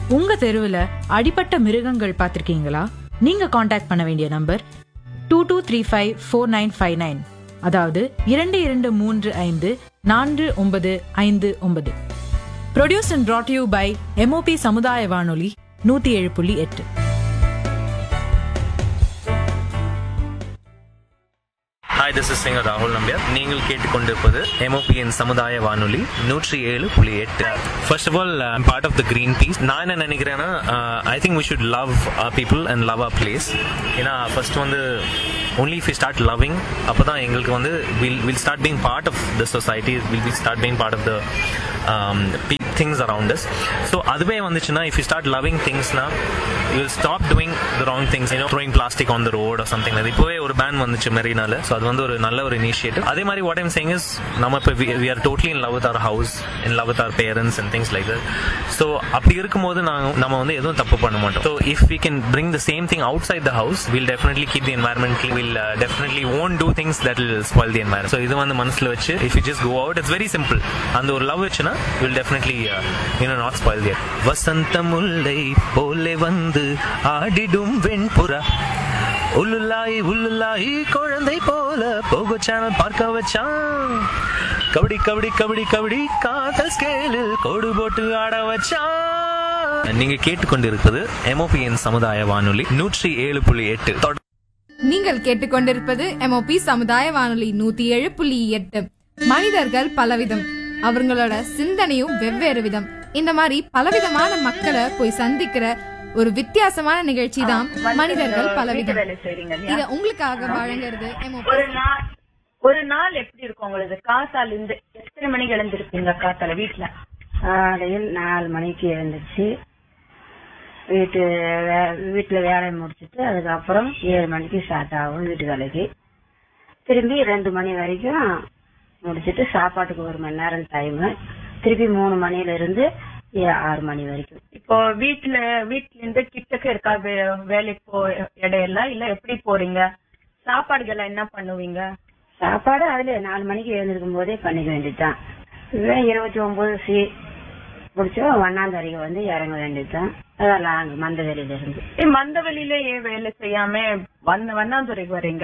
உங்க தெருவுல அடிபட்ட மிருகங்கள் பார்த்திருக்கீங்களா நீங்க காண்டாக்ட் பண்ண வேண்டிய number two two three five four nine five nine அதாவது இரண்டு இரண்டு மூன்று ஐந்து நான்கு ஒன்பது ஐந்து ஒன்பது produce and brought you by MOP சமுதாய வானொலி நூத்தி ஏழு புள்ளி எட்டு ஹாய் திஸ் இஸ் சிங்கர் ராகுல் நம்பியார் நீங்கள் கேட்டுக்கொண்டிருப்பது எம்ஓபிஎன் சமுதாய வானொலி நூற்றி ஏழு புள்ளி எட்டு first of all part of the green peace நான் என்ன நினைக்கிறேன்னா I think we should love people and love a place ஏன்னா ஃபர்ஸ்ட் வந்து only if you start loving அப்போ தான் எங்களுக்கு வந்து will will start being part of the society will we start being part of the things around us so அதுவே வந்துச்சுன்னா if you start loving திங்ஸ்னா you will stop doing the wrong things you know throwing plastic on the road or something அது இப்போவே ஒரு pan வந்துச்சு மெரினால so அது வந்து ஒரு நல்ல ஒரு இனிஷியேட்டிவ் அதே மாதிரி வாட் ஐம் சேங் இஸ் நம்ம இப்போ we are totally in love with our house in love with our parents and things like that so அப்படி இருக்கும்போது நான் நம்ம வந்து எதுவும் தப்பு பண்ண மாட்டோம் so if we can bring the same thing outside the house will definitely keep the environment will definitely won't do things that will spoil the environment so இது வந்து மனசில் வச்சு if you just go out it's very simple அந்த ஒரு love வச்சுன்னா will definitely you know not spoil their வசந்த முல்லை போலே வந்து ஆடிடும் வெண்புறா உள்ளுல்லாய் உள்ளுல்லாய் குழந்தை போல போகோ சேனல் பார்க்க வச்சான் கபடி கபடி கபடி கபடி காதல் ஸ்கேலில் கோடு போட்டு ஆட வச்சான் நீங்க கேட்டுக்கொண்டிருப்பது எம்ஓபிஎன் சமுதாய வானொலி நூற்றி ஏழு புள்ளி எட்டு தொட- நீங்கள் கேட்டுக்கொண்டிருப்பது எம்ஓபி சமுதாய வானொலி நூத்தி ஏழு புள்ளி எட்டு மனிதர்கள் பலவிதம் அவங்களோட சிந்தனையும் வெவ்வேறு விதம் இந்த மாதிரி பலவிதமான மக்களை போய் சந்திக்கிற ஒரு வித்தியாசமான நிகழ்ச்சி தான் மனிதர்கள் பலவிதம் வேலை செய்றீங்க இல்லையா? இத உங்களுக்காக வழங்குறது MOP. ஒரு நாள் ஒரு நாள் எப்படி இருக்கும் உங்களுக்கு காத்தால இருந்து எத்தனை மணிக்கு எழுந்திருப்பீங்க காத்தால வீட்டுல காலையில் நாலு மணிக்கு எழுந்துச்சு வீட்டு வே- வீட்டுல வேலையை முடிச்சிட்டு அதுக்கப்புறம் ஏழு மணிக்கு ஸ்டார்ட் ஆகும் வீட்டு வேலைக்கு திரும்பி ரெண்டு மணி வரைக்கும் முடிச்சிட்டு சாப்பாட்டுக்கு ஒரு மணி நேரம் டைம் திருப்பி மூணு மணில இருந்து ஏ- ஆறு மணி வரைக்கும் இப்போ வீட்டுல வீட்டுல இருந்து கிட்டக்க இருக்கா வே- வேலைக்கு போ இடையெல்லாம் இல்ல எப்படி போறீங்க சாப்பாடுகள் என்ன பண்ணுவீங்க சாப்பாடு அதுல நாலு மணிக்கு எழுந்திருக்கும் போதே பண்ணிக்க வேண்டியதுதான் இதுவே இருபத்தி ஒன்பது சி முடிச்சா வண்ணாந்தரிக்கு வந்து இறங்க வேண்டியதுதான் அதான் லாங் மந்த வெளியில இருந்து ஏ, மந்தவெளியில ஏன் வேலை செய்யாம வண்ண வண்ணாந்துறைக்கு வர்றீங்க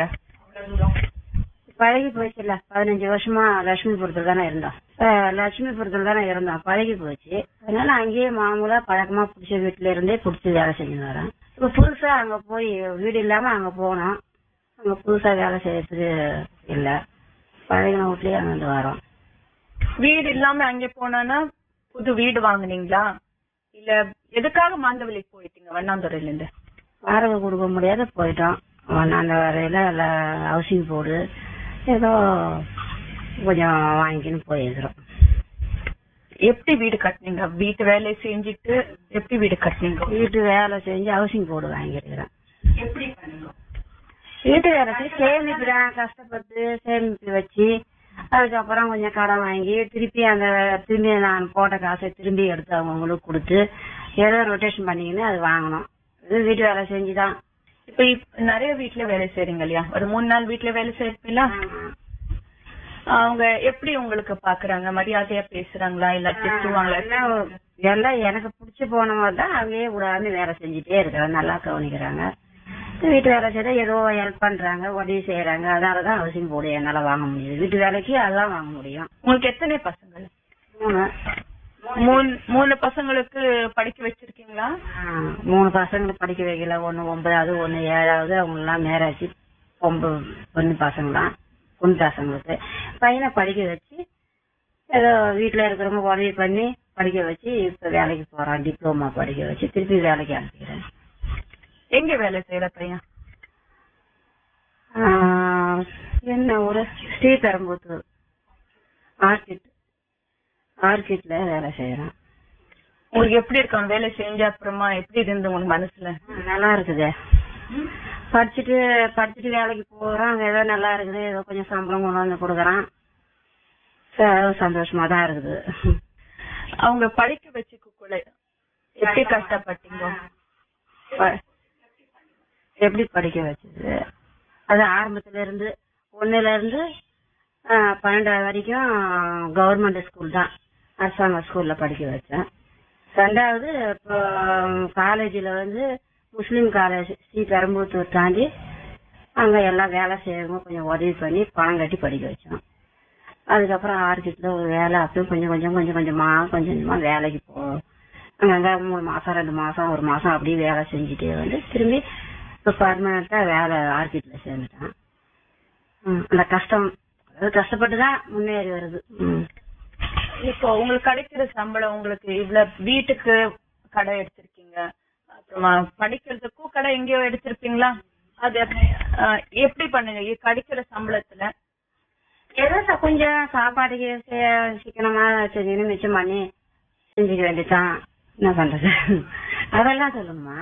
பழகி போச்சுல்ல பதினஞ்சு வருஷமா லட்சுமிபுரத்துல தானே இருந்தோம் அஹ் லட்சுமிபுரத்துல தானே இருந்தோம் பழகி போச்சு அதனால அங்கேயே மாமூலா பழக்கமா பிடிச்ச வீட்டுல இருந்தே பிடிச்சி வேலை செஞ்சு வரேன் இப்ப புதுசா அங்க போய் வீடு இல்லாம அங்க போனோம் அங்க புதுசா வேலை செய்யறதுக்கு இல்ல பழகின வீட்லயே அங்க வந்து வரோம் வீடு இல்லாம அங்கே போனானா புது வீடு வாங்குனீங்களா இல்ல எதுக்காக மாந்தவெளிக்கு போயிட்டீங்க வண்ணாந்துறையில இருந்து வாடகை கொடுக்க முடியாத போயிட்டோம் அந்த வரையில ஹவுசிங் போர்டு ஏதோ கொஞ்சம் வாங்கிக்கின்னு போயிருக்கிறோம் எப்படி வீடு கட்டுனீங்க வீட்டு வேலையை செஞ்சுட்டு எப்படி வீடு கட்டுனீங்க வீட்டு வேலை செஞ்சு ஹவுசிங் போர்டு வாங்கியிருக்கிறேன் எப்படி பண்ணுங்க வீட்டு வேலை செஞ்சு சேமிக்கிறேன் கஷ்டப்பட்டு சேமிப்பு வச்சு அதுக்கப்புறம் கொஞ்சம் கடன் வாங்கி திருப்பி அந்த திரும்பி நான் போட்ட காசை திரும்பி எடுத்து அவங்களுக்கு கொடுத்து ஏதோ ரொட்டேஷன் பண்ணிக்கின்னு அது வாங்கணும் இது வீட்டு வேலை செஞ்சுதான் இப்ப இப்ப நிறைய வீட்ல வேலை செய்றீங்க இல்லையா ஒரு மூணு நாள் வீட்ல வேலை செய்யறீங்களா அவங்க எப்படி உங்களுக்கு பாக்குறாங்க மரியாதையா பேசுறாங்களா இல்ல திட்டுவாங்களா எல்லாம் எல்லாம் எனக்கு பிடிச்சி போன மாதிரி தான் அங்கேயே விடாம வேலை செஞ்சுட்டே இருக்கிறேன் நல்லா கவனிக்கிறாங்க வீட்டு வேலை செய்தா ஏதோ ஹெல்ப் பண்றாங்க உதவி செய்யறாங்க அதனாலதான் ஹவுசிங் போர்டு என்னால வாங்க முடியுது வீட்டு வேலைக்கு அதெல்லாம் வாங்க முடியும் உங்களுக்கு எத்தனை பசங்க மூணு மூணு மூணு பசங்களுக்கு படிக்க வச்சிருக்கீங்களா ஆ, மூணு பசங்களை படிக்க வைக்கல ஒன்னு ஒன்பதாவது ஒன்னு ஏழாவது அவங்க எல்லாம் மேராச்சு பொம்பு பொண்ணு பசங்களாம் பொண்ணு பசங்களுக்கு பையனை படிக்க வச்சு ஏதோ வீட்டுல இருக்கிறவங்க உதவி பண்ணி படிக்க வச்சு இப்ப வேலைக்கு போறான் டிப்ளமா படிக்க வச்சு திருப்பி வேலைக்கு அனுப்பிக்கிறேன் எங்க வேலை செய்யற பையன் ஆ, என்ன ஒரு ஸ்ரீபெரும்புத்தூர் ஆர்கிட் ஆர்கிட்ல வேலை செய்யறேன் உங்களுக்கு எப்படி இருக்கும் வேலை செஞ்ச அப்புறமா எப்படி இருந்து உங்களுக்கு மனசுல நல்லா இருக்குது படிச்சுட்டு படிச்சுட்டு வேலைக்கு போறோம் அங்க ஏதோ நல்லா இருக்குது ஏதோ கொஞ்சம் சம்பளம் கொண்டு வந்து கொடுக்குறான் ச- சந்தோஷமா தான் இருக்குது அவங்க படிக்க வச்சுக்கக்குள்ள எப்படி கஷ்டப்பட்டீங்க ப- எப்படி படிக்க வச்சது அது ஆரம்பத்துல இருந்து ஒண்ணுல இருந்து ஆ, பன்னெண்டாவது வரைக்கும் கவர்மெண்ட் ஸ்கூல் தான் அரசாங்க ஸ்கூல்ல படிக்க வச்சேன் ரெண்டாவது இப்போ காலேஜில் வந்து முஸ்லீம் காலேஜ் ஸ்ரீ பெரம்பூத்தூர் தாண்டி அங்கே எல்லாம் வேலை செய்யறவங்க கொஞ்சம் உதவி பண்ணி பணம் கட்டி படிக்க வச்சோம் அதுக்கப்புறம் ஆர்கிட்ல ஒரு வேலை அப்படியும் கொஞ்சம் கொஞ்சம் கொஞ்சம் கொஞ்சமா கொஞ்சம் கொஞ்சமா வேலைக்கு போ அங்கங்க மூணு மாசம் ரெண்டு மாசம் ஒரு மாசம் அப்படியே வேலை செஞ்சுட்டே வந்து திரும்பி இப்போ பர்மனண்டா வேலை ஆர்கிட்ல சேர்ந்துட்டேன் ம், அந்த கஷ்டம் அதாவது கஷ்டப்பட்டு தான் முன்னேறி வருது ம். இப்போ உங்களுக்கு கிடைக்கிற சம்பளம் உங்களுக்கு இவ்வளவு வீட்டுக்கு கடை எடுத்திருக்கீங்க அப்புறமா படிக்கிறதுக்கும் கடை எங்கேயோ எடுத்திருப்பீங்களா அது அஹ், எப்படி பண்ணுங்க இ- கிடைக்கிற சம்பளத்துல ஏதோ ச- கொஞ்சம் சாப்பாட்டுக்கு சே- சிக்கனமா செஞ்சுன்னு மிச்சம் பண்ணி செஞ்சுக்க வேண்டியதுதான் என்ன பண்றது அதெல்லாம் சொல்லுமா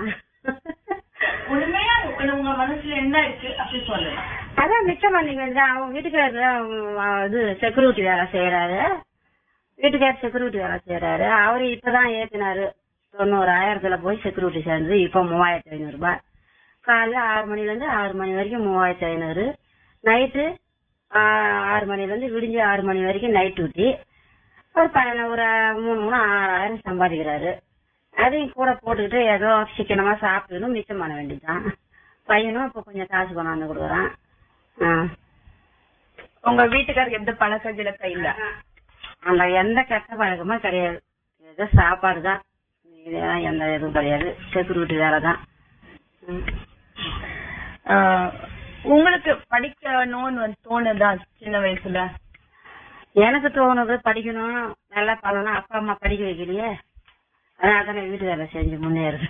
உண்மையா உங்க மனசுல என்ன இருக்கு அப்படி சொல்லலாம் அதான் மிச்சம் பண்ணிக்க வேண்டியதான் அவங்க வீட்டுக்காரர் தான் இது செக்யூரிட்டி வேலை செய்யறாரு வீட்டுக்காரர் செக்யூரிட்டி வேலை செய்யறாரு அவரு இப்பதான் ஏத்தினாரு தொண்ணூறாயிரத்துல போய் செக்யூரிட்டி சேர்ந்து இப்ப மூவாயிரத்தி ஐநூறு ரூபாய் காலைல ஆறு மணில இருந்து ஆறு மணி வரைக்கும் மூவாயிரத்தி ஐநூறு நைட்டு ஆறு மணில இருந்து விடிஞ்சு ஆறு மணி வரைக்கும் நைட் டியூட்டி ஒரு பதின ஒரு மூணு மூணு ஆறாயிரம் சம்பாதிக்கிறாரு அதையும் கூட போட்டுக்கிட்டு ஏதோ சிக்கனமா சாப்பிட்டுன்னு மிச்சம் பண்ண வேண்டியதுதான் பையனும் இப்ப கொஞ்சம் காசு கொண்டாந்து கொடுக்குறான் ஆ. உங்க வீட்டுக்காரருக்கு எந்த பழக்க கிழக்க இல்ல அந்த எந்த கெட்ட பழக்கமும் கிடையாது ஏதோ சாப்பாடு தான் இதெல்லாம் எந்த இதுவும் கிடையாது செக்யூரிட்டி வேலை தான் ம். அஹ், உங்களுக்கு படிக்கணும்னு வந்து தோணுதா சின்ன வயசுல எனக்கு தோணுது படிக்கணும் நல்லா பண்ணணும் அப்பா அம்மா படிக்க வைக்கலையே அதனால தானே வீட்டு வேலை செஞ்சு முன்னேறுது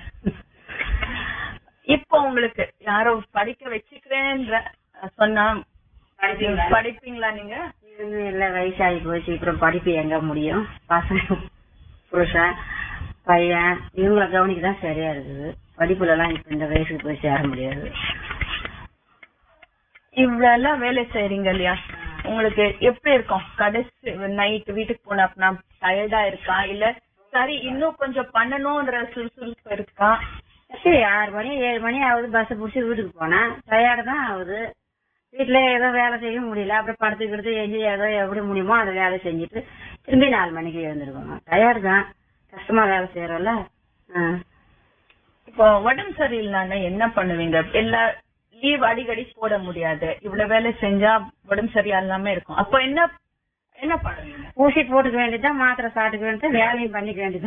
இப்போ உங்களுக்கு யாரோ படிக்க வச்சுக்கிறேன்ற அஹ், சொன்னா படிப்பீங்களா? படிப்பீங்களா நீங்க இன்னும் இல்ல வயசாகி போச்சு அப்புறம் படிப்பு எங்க முடியும் பசங்க புருஷன் பையன் இவங்கள கவனிக்க தான் சரியா இருக்குது படிப்புல எல்லாம் இப்ப இந்த வயசுக்கு போய் சேர முடியாது இவ்வளவு எல்லாம் வேலை செய்றீங்க இல்லையா உங்களுக்கு எப்படி இருக்கும் கடைசி நைட் வீட்டுக்கு போன அப்படின்னா டயர்டா இருக்கா இல்ல சரி இன்னும் கொஞ்சம் பண்ணணும்ன்ற சுறுசுறுப்பு இருக்கா சரி ஆறு மணி ஏழு மணி ஆகுது பஸ் புடிச்சு வீட்டுக்கு போனா டயர்டு தான் ஆகுது வீட்டுல ஏதோ வேலை செய்ய முடியல அப்புறம் படுத்துக்கிட்டு எஞ்சி ஏதோ எப்படி முடியுமோ அதை வேலை செஞ்சுட்டு திரும்பி நாலு மணிக்கு எழுந்திருக்கணும் டயர்டு தான் கஷ்டமா வேலை செய்யறோம்ல ஆ. இப்போ உடம்பு சரியில்லைன்னா என்ன பண்ணுவீங்க எல்லா லீவ் அடிக்கடி போட முடியாது இவ்வளவு வேலை செஞ்சா உடம்பு சரியா இல்லாம இருக்கும் அப்போ என்ன என்ன பண்ணுவீங்க ஊசி போட்டுக்க வேண்டியதுதான் மாத்திரை சாப்பிட்டுக்க வேண்டியது வேலையும் பண்ணிக்க வேண்டியது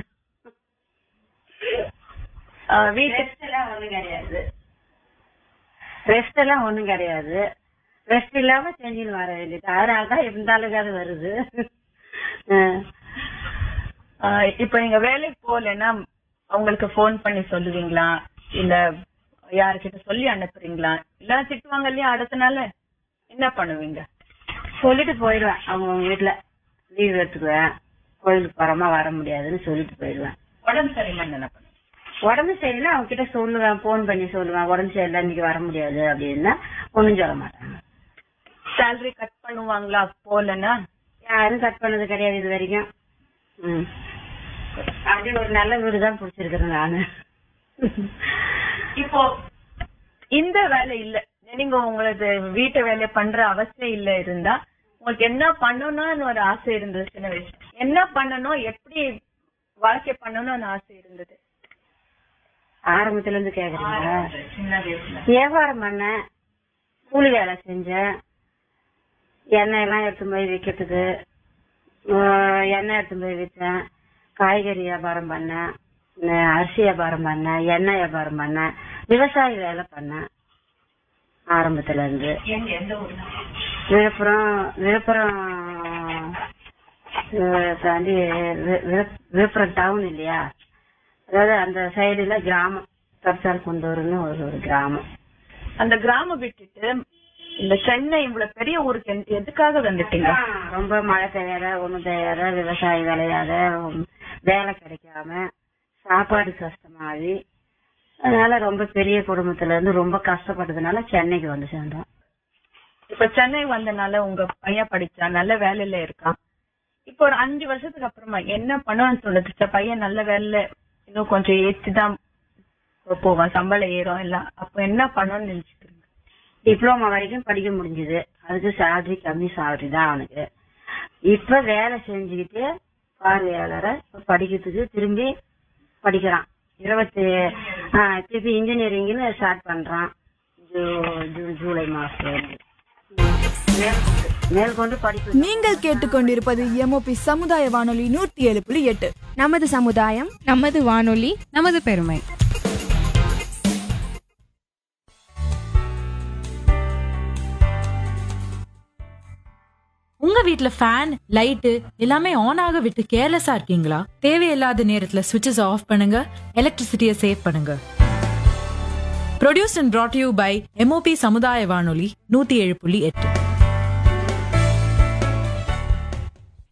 அஹ் வீட்டு ரெஸ்ட் எல்லாம் ஒண்ணும் கிடையாது ரெஸ்ட் எல்லாம் ஒண்ணும் கிடையாது ரெஸ்ட் இல்லாம செஞ்சுன்னு வர வேண்டியது அதனாலதான் எந்த அளவுக்கு வருது ஆ. ஆஹ் இப்ப நீங்க வேலைக்கு போகலைன்னா அவங்களுக்கு ஃபோன் பண்ணி சொல்லுவீங்களா இல்ல யாருக்கிட்ட சொல்லி அனுப்புறீங்களா இல்ல திட்டுவாங்க இல்லையா அடுத்த நாள் என்ன பண்ணுவீங்க சொல்லிட்டு போயிடுவேன் அவங்க அவங்க வீட்டுல லீவ் எடுத்துக்குவேன் கோயிலுக்கு பரமா வர முடியாதுன்னு சொல்லிட்டு போயிடுவேன் உடம்பு சரியில்லைன்னு என்ன பண்ணுவீங்க உடம்பு சரியில்லை அவங்க கிட்ட சொல்லுவேன் போன் பண்ணி சொல்லுவேன் உடம்பு சரியில்லை இன்னைக்கு வர முடியாது அப்படின்னா ஒண்ணும் சொல்ல மாட்டாங்க சேலரி கட் பண்ணுவாங்களா போகலன்னா யாரும் கட் பண்ணது கிடையாது இது வரைக்கும் ம். அப்படியே ஒரு நல்ல வீடு தான் பிடிச்சிருக்கிறேன் நானு இப்போ இந்த வேலை இல்ல நீங்க உங்களது வீட்டு வேலை பண்ற அவசியம் இல்ல இருந்தா உங்களுக்கு என்ன பண்ணணும்னு ஒரு ஆசை இருந்தது சின்ன வயசு என்ன பண்ணணும் எப்படி வாழ்க்கை பண்ணணும்னு ஆசை இருந்தது ஆரம்பத்துல இருந்து கேக்குறீங்களா சின்ன வயசுல வியாபாரம் பண்ணேன் கூலி வேலை செஞ்சேன் எண்ணெய் எல்லாம் எடுத்து போய் விற்கிறதுக்கு ஆஹ் எண்ணெய் எடுத்து போய் விற்றேன் காய்கறி வியாபாரம் பண்ணேன் ந- அரிசி வியாபாரம் பண்ணேன் எண்ணெய் வியாபாரம் பண்ணேன் விவசாய வேலை பண்ணேன் ஆரம்பத்துல இருந்து எங்க எந்த ஊர்ல விழுப்புரம் விழுப்புரம் ஆஹ் தாண்டி வி- வி- விழுப்புரம் டவுன் இல்லையா அதாவது அந்த சைடுல கிராமம் தற்சால் குந்தூர்னு ஒரு ஒரு கிராமம் அந்த கிராமம் விட்டுட்டு இந்த சென்னை இவ்வளவு பெரிய ஊருக்கு எந்த- எதுக்காக வந்துட்டீங்க ரொம்ப மழை பெய்யாத ஒண்ணும் பெய்யாத விவசாய விளையாத உம், வேலை கிடைக்காம சாப்பாடு கஷ்டமாகி அதனால ரொம்ப பெரிய குடும்பத்துல இருந்து ரொம்ப கஷ்டப்பட்டதுனால சென்னைக்கு வந்து சேர்ந்தோம் இப்ப சென்னை வந்தனால உங்க பையன் படிச்சா நல்ல வேலையில இருக்கான் இப்போ ஒரு அஞ்சு வருஷத்துக்கு அப்புறமா என்ன பண்ணணும்னு தோணுச்சு பையன் நல்ல வேலையில இன்னும் கொஞ்சம் ஏற்றிதான் போவான் சம்பளம் ஏறும் எல்லாம் அப்ப என்ன பண்ணணும்னு நினைச்சுக்கிறீங்க டிப்ளமா வரைக்கும் படிக்க முடிஞ்சது அதுக்கு சேலரி கம்மி சேலரி தான் அவனுக்கு இப்ப வேலை செஞ்சுக்கிட்டு பார்வையாளரை படிக்கிறதுக்கு திரும்பி படிக்கிறான் இருபத்தி ஆ, திருப்பி இன்ஜினியரிங்னு ஸ்டார்ட் பண்றான் ஜூ- ஜூன் ஜூலை மாசம் மேற்கொண்டு படிப்பு நீங்கள் கேட்டுக்கொண்டிருப்பது எம்ஓபி சமுதாய வானொலி நூற்றி ஏழு புள்ளி எட்டு நமது சமுதாயம் நமது வானொலி நமது பெருமை உங்க வீட்ல ஃபேன் லைட்டு எல்லாமே ஆன் ஆக விட்டு கேர்லெஸ்ஸா இருக்கீங்களா தேவையில்லாத நேரத்துல சுவிட்சஸ் ஆஃப் பண்ணுங்க எலக்ட்ரிசிட்டியை சேவ் பண்ணுங்க produced and brought you by MOP சமுதாய வானொலி நூத்தி ஏழு புள்ளி எட்டு